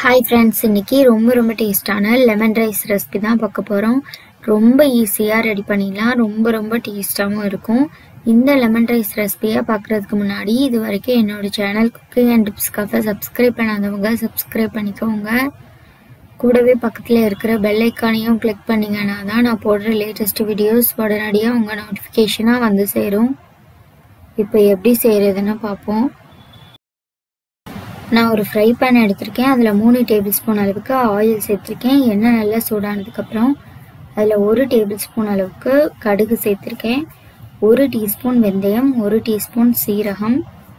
hi friends இன்னைக்கு ரொம்ப ரொம்ப டேஸ்டான லெமன் ரைஸ் ரெசிபி தான் பார்க்க போகிறோம் ரொம்ப ஈஸியாக ரெடி பண்ணிடலாம் ரொம்ப ரொம்ப டேஸ்டாகவும் இருக்கும் இந்த லெமன் ரைஸ் ரெசிபியை பார்க்குறதுக்கு முன்னாடி இது வரைக்கும் என்னோட சேனல் குக்கிங் அண்ட் டிப்ஸ்க்காக சப்ஸ்கிரைப் பண்ணாதவங்க சப்ஸ்கிரைப் பண்ணிக்கோங்க கூடவே பக்கத்தில் இருக்கிற பெல் ஐக்கானையும் கிளிக் பண்ணிங்கன்னா தான் நான் போடுற லேட்டஸ்ட் வீடியோஸ் உடனடியாக உங்கள் நோட்டிஃபிகேஷனாக வந்து சேரும் இப்போ எப்படி செய்கிறதுன்னு பார்ப்போம் நான் ஒரு ஃப்ரை பேன் எடுத்திருக்கேன் அதில் மூணு டேபிள் ஸ்பூன் அளவுக்கு ஆயில் சேர்த்துருக்கேன் எண்ணெய் நல்லா சூடானதுக்கப்புறம் அதில் ஒரு டேபிள் ஸ்பூன் அளவுக்கு கடுகு சேர்த்துருக்கேன் ஒரு டீஸ்பூன் வெந்தயம் ஒரு டீஸ்பூன் சீரகம்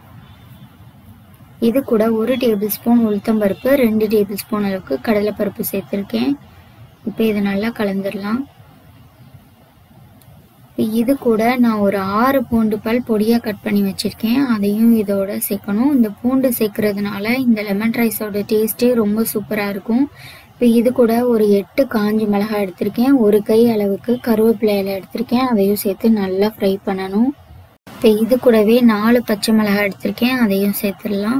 இது கூட ஒரு டேபிள் ஸ்பூன் உளுத்தம்பருப்பு ரெண்டு டேபிள் ஸ்பூன் அளவுக்கு கடலைப்பருப்பு சேர்த்துருக்கேன் இப்போ இது நல்லா கலந்துடலாம் இது கூட நான் ஒரு ஆறு பூண்டு பல் பொடியாக கட் பண்ணி வச்சுருக்கேன் அதையும் இதோட சேர்க்கணும் இந்த பூண்டு சேர்க்கறதுனால இந்த லெமன் ரைஸோட டேஸ்ட்டே ரொம்ப சூப்பராக இருக்கும் இப்போ இது கூட ஒரு எட்டு காஞ்சி மிளகாய் எடுத்திருக்கேன் ஒரு கை அளவுக்கு கருவேப்பிலை இலை எடுத்திருக்கேன் அதையும் சேர்த்து நல்லா ஃப்ரை பண்ணணும் இப்போ இது கூடவே நாலு பச்சை மிளகாய் எடுத்திருக்கேன் அதையும் சேர்த்துடலாம்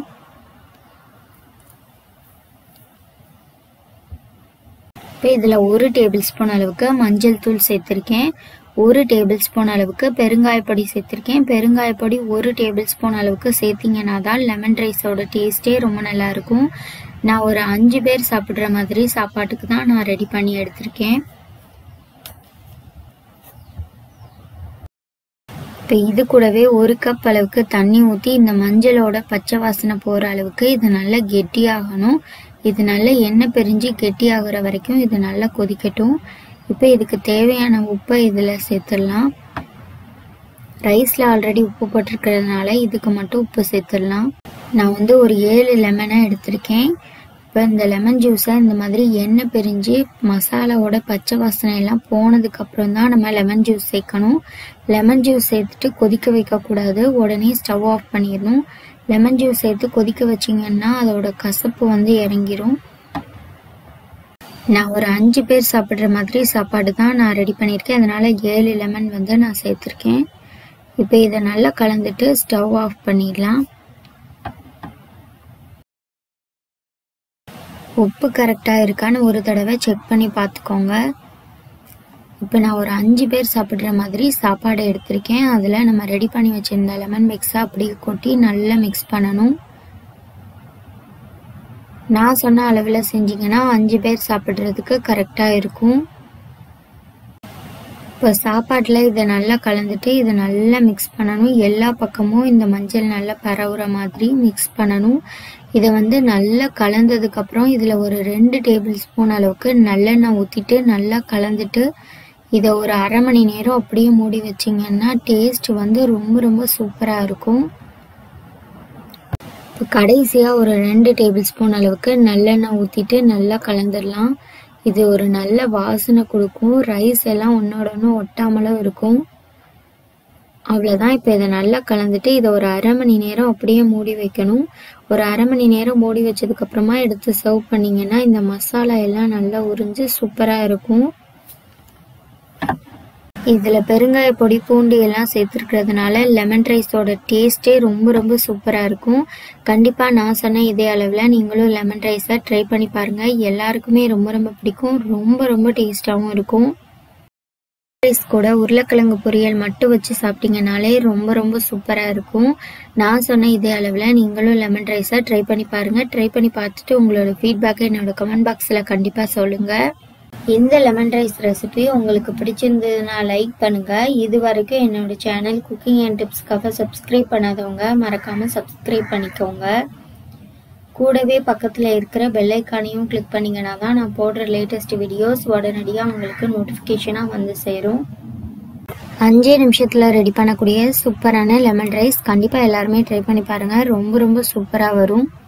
இப்போ இதில் ஒரு டேபிள் ஸ்பூன் அளவுக்கு மஞ்சள் தூள் சேர்த்துருக்கேன் ஒரு டேபிள் ஸ்பூன் அளவுக்கு பெருங்காயப்பொடி சேர்த்துருக்கேன் பெருங்காயப்பொடி ஒரு டேபிள் ஸ்பூன் அளவுக்கு சேர்த்திங்கன்னா தான் லெமன் ரைஸோட டேஸ்ட்டே ரொம்ப நல்லா இருக்கும் நான் ஒரு அஞ்சு பேர் சாப்பிட்ற மாதிரி சாப்பாட்டுக்கு தான் நான் ரெடி பண்ணி எடுத்திருக்கேன் இப்போ இது கூடவே ஒரு கப் அளவுக்கு தண்ணி ஊற்றி இந்த மஞ்சளோட பச்சை வாசனை போகிற அளவுக்கு இது நல்லா கெட்டியாகணும் இது நல்லா எண்ணெய் பிரிஞ்சு கெட்டியாகிற வரைக்கும் இது நல்லா கொதிக்கட்டும் இப்போ இதுக்கு தேவையான உப்பை இதில் சேர்த்துடலாம் ரைஸில் ஆல்ரெடி உப்பு போட்டிருக்கிறதுனால இதுக்கு மட்டும் உப்பு சேர்த்துடலாம் நான் வந்து ஒரு ஏழு லெமனை எடுத்திருக்கேன் இப்போ இந்த லெமன் ஜூஸை இந்த மாதிரி எண்ணெய் பிரிஞ்சு மசாலாவோட பச்சை வாசனை எல்லாம் போனதுக்கப்புறம் தான் நம்ம லெமன் ஜூஸ் சேர்க்கணும் லெமன் ஜூஸ் சேர்த்துட்டு கொதிக்க வைக்கக்கூடாது உடனே ஸ்டவ் ஆஃப் பண்ணிடணும் லெமன் ஜூஸ் சேர்த்து கொதிக்க வச்சிங்கன்னா அதோட கசப்பு வந்து இறங்கிரும் நான் ஒரு அஞ்சு பேர் சாப்பிட்ற மாதிரி சாப்பாடு தான் நான் ரெடி பண்ணியிருக்கேன் அதனால ஏழு லெமன் வந்து நான் சேர்த்துருக்கேன் இப்போ இதை நல்லா கலந்துட்டு ஸ்டவ் ஆஃப் பண்ணிடலாம் உப்பு கரெக்டாக இருக்கான்னு ஒரு தடவை செக் பண்ணி பார்த்துக்கோங்க இப்போ நான் ஒரு அஞ்சு பேர் சாப்பிட்ற மாதிரி சாப்பாடு எடுத்திருக்கேன் அதில் நம்ம ரெடி பண்ணி வச்சுருந்த லெமன் மிக்ஸை அப்படியே கொட்டி நல்லா மிக்ஸ் பண்ணணும் நான் சொன்ன அளவில் செஞ்சிங்கன்னா அஞ்சு பேர் சாப்பிட்றதுக்கு கரெக்டாக இருக்கும் இப்போ சாப்பாட்டில் இதை நல்லா கலந்துட்டு இதை நல்லா மிக்ஸ் பண்ணணும் எல்லா பக்கமும் இந்த மஞ்சள் நல்லா பரவுற மாதிரி மிக்ஸ் பண்ணணும் இதை வந்து நல்லா கலந்ததுக்கப்புறம் இதில் ஒரு ரெண்டு டேபிள் ஸ்பூன் அளவுக்கு நல்லெண்ணெய் ஊற்றிட்டு நல்லா கலந்துட்டு இதை ஒரு அரை மணி நேரம் அப்படியே மூடி வச்சிங்கன்னா டேஸ்ட் வந்து ரொம்ப ரொம்ப சூப்பராக இருக்கும் இப்போ கடைசியாக ஒரு ரெண்டு டேபிள் ஸ்பூன் அளவுக்கு நல்லெண்ணெய் ஊற்றிட்டு நல்லா கலந்துடலாம் இது ஒரு நல்ல வாசனை கொடுக்கும் ரைஸ் எல்லாம் ஒன்றோட ஒன்று ஒட்டாமலும் இருக்கும் அவ்வளோதான் இப்போ இதை நல்லா கலந்துட்டு இதை ஒரு அரை மணி நேரம் அப்படியே மூடி வைக்கணும் ஒரு அரை மணி நேரம் மூடி வச்சதுக்கப்புறமா எடுத்து சர்வ் பண்ணிங்கன்னா இந்த மசாலா எல்லாம் நல்லா உறிஞ்சு சூப்பராக இருக்கும் இதில் பெருங்காய பொடி பூண்டு எல்லாம் சேர்த்துருக்கிறதுனால லெமன் ரைஸோட டேஸ்ட்டே ரொம்ப ரொம்ப சூப்பராக இருக்கும் கண்டிப்பாக நான் சொன்ன இதே அளவில் நீங்களும் லெமன் ரைஸை ட்ரை பண்ணி பாருங்கள் எல்லாருக்குமே ரொம்ப ரொம்ப பிடிக்கும் ரொம்ப ரொம்ப டேஸ்ட்டாகவும் இருக்கும் ரைஸ் கூட உருளைக்கிழங்கு பொரியல் மட்டும் வச்சு சாப்பிட்டீங்கனாலே ரொம்ப ரொம்ப சூப்பராக இருக்கும் நான் சொன்ன இதே அளவில் நீங்களும் லெமன் ரைஸை ட்ரை பண்ணி பாருங்கள் ட்ரை பண்ணி பார்த்துட்டு உங்களோட ஃபீட்பேக்கை என்னோட கமெண்ட் பாக்ஸில் கண்டிப்பாக சொல்லுங்கள் இந்த லெமன் ரைஸ் ரெசிபி உங்களுக்கு பிடிச்சிருந்ததுன்னா லைக் பண்ணுங்க இது வரைக்கும் என்னோட சேனல் குக்கிங் அண்ட் டிப்ஸ்க்காக சப்ஸ்கிரைப் பண்ணாதவங்க மறக்காம சப்ஸ்கிரைப் பண்ணிக்கோங்க கூடவே பக்கத்தில் இருக்கிற பெல்லைக்கானையும் கிளிக் பண்ணிங்கன்னா தான் நான் போடுற லேட்டஸ்ட் வீடியோஸ் உடனடியாக உங்களுக்கு நோட்டிஃபிகேஷனாக வந்து சேரும் அஞ்சே நிமிஷத்தில் ரெடி பண்ணக்கூடிய சூப்பரான லெமன் ரைஸ் கண்டிப்பாக எல்லாருமே ட்ரை பண்ணி பாருங்கள் ரொம்ப ரொம்ப சூப்பராக வரும்